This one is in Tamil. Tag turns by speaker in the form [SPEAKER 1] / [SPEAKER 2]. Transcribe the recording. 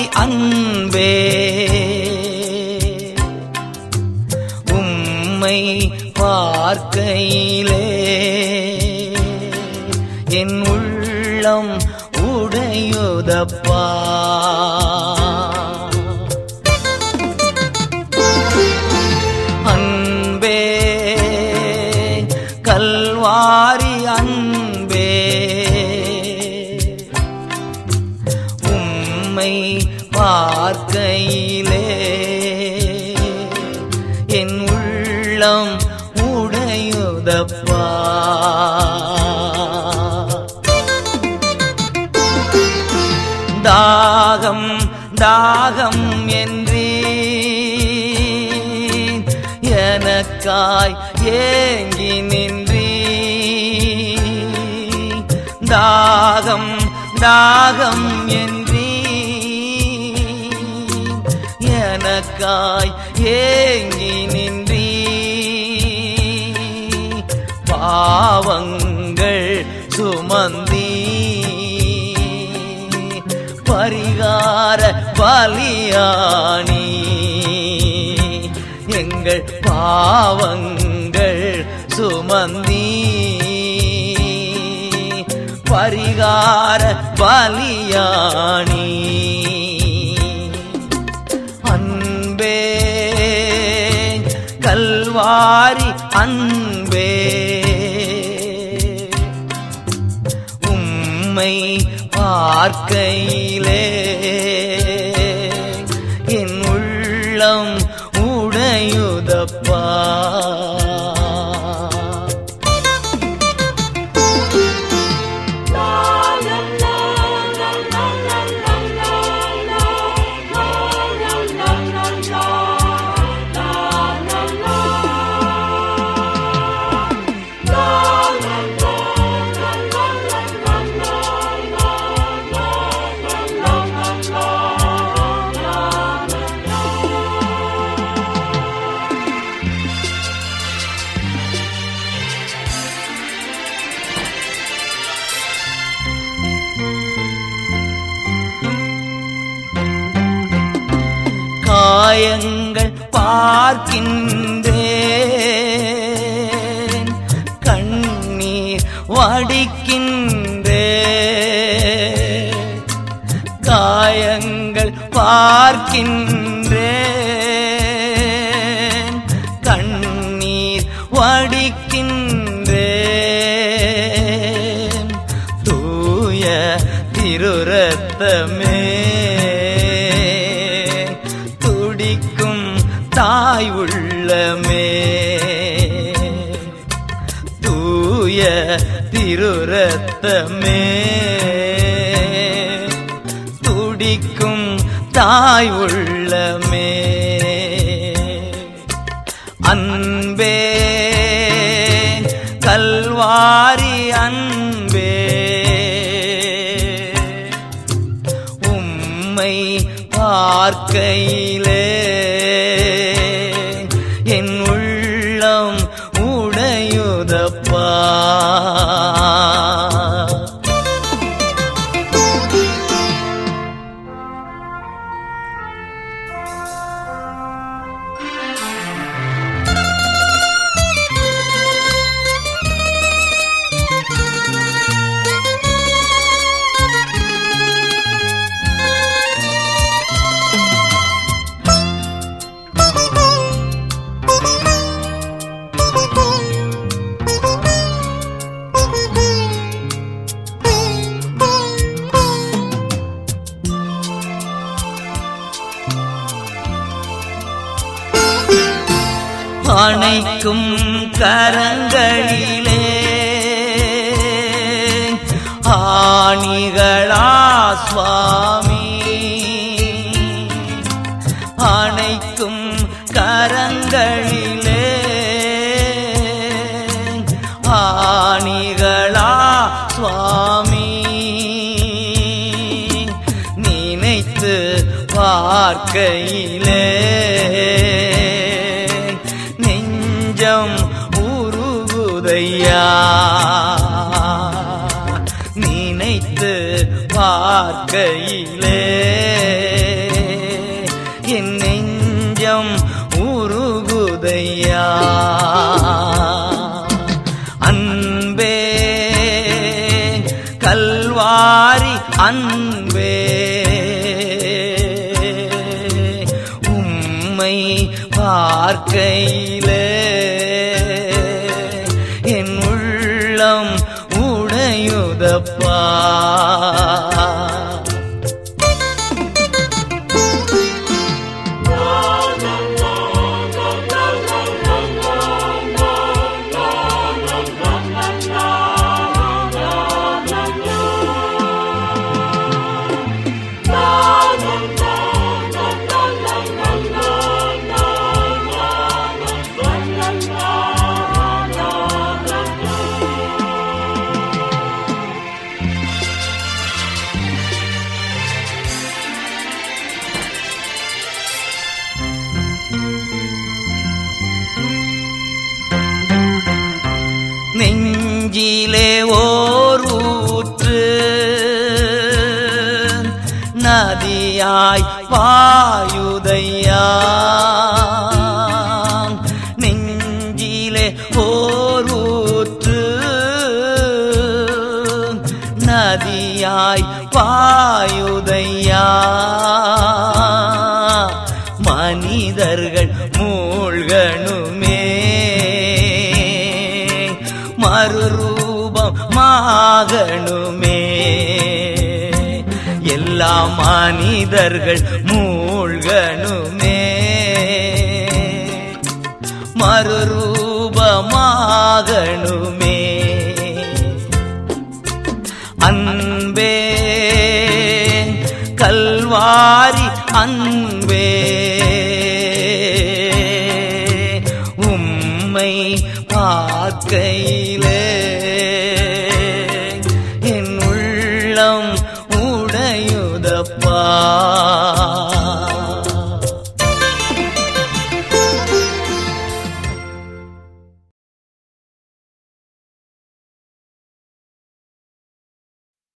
[SPEAKER 1] அன்பே உம்மை பார்க்கையிலே என் உள்ளம் உடையுதப்பா அன்பே கல்வாரி அன்பே உம்மை பார்க்கையிலே என் உள்ளம் உடையுதப்பா தாகம் தாகம் என்றே எனக்காய் ஏங்கி நின்றீ தாகம் தாகம் என்றீ எனக்காய் ஏங்கி நின்றீ பாவங்கள் சுமந்தீ பரிகார பலியானி எங்கள் பாவங்கள் சுமந்தீ பரிகார பலியானி அன்பே கல்வாரி அன்பே உம்மை பார்க்கையிலே என் உள்ளம் உடையுதப்பா காயங்கள் பார்க்கின்றேன் கண்ணீர் வடிக்கின்றேன் காயங்கள் பார்க்கின்றேன் கண்ணீர் வடிக்கின்றேன் தூய திருரத்தமே துடிக்கும் தாய் உள்ளமே தூய திருரத்தமே துடிக்கும் தாய் உள்ளமே அன்பே கல்வாரி அன்பே உம்மை பார்க்கையிலே என் உள்ளம் உடையுதப்பா அணைக்கும் கரங்களிலே ஆணிகளா சுவாமி அணைக்கும் கரங்களிலே ஆணிகளா சுவாமி நினைத்து பார்க்கையிலே நெஞ்சம் உருகுதையா நினைத்து பார்க்கையிலே உம்மை பார்க்கையிலே என் உள்ளம் உடையுதப்பா நெஞ்சிலே ஓர் ஊற்று நதியாய் பாயுதையா நெஞ்சிலே ஓர் ஊற்று நதியாய் பாயுதையா மனிதர்கள் மூழ்கணுமே மறுரூபமாகணுமே எல்லா மனிதர்கள் மூழ்கணுமே மறுரூபமாகணுமே அன்பே கல்வாரி அன்பே உம்மை பார்க்கையிலே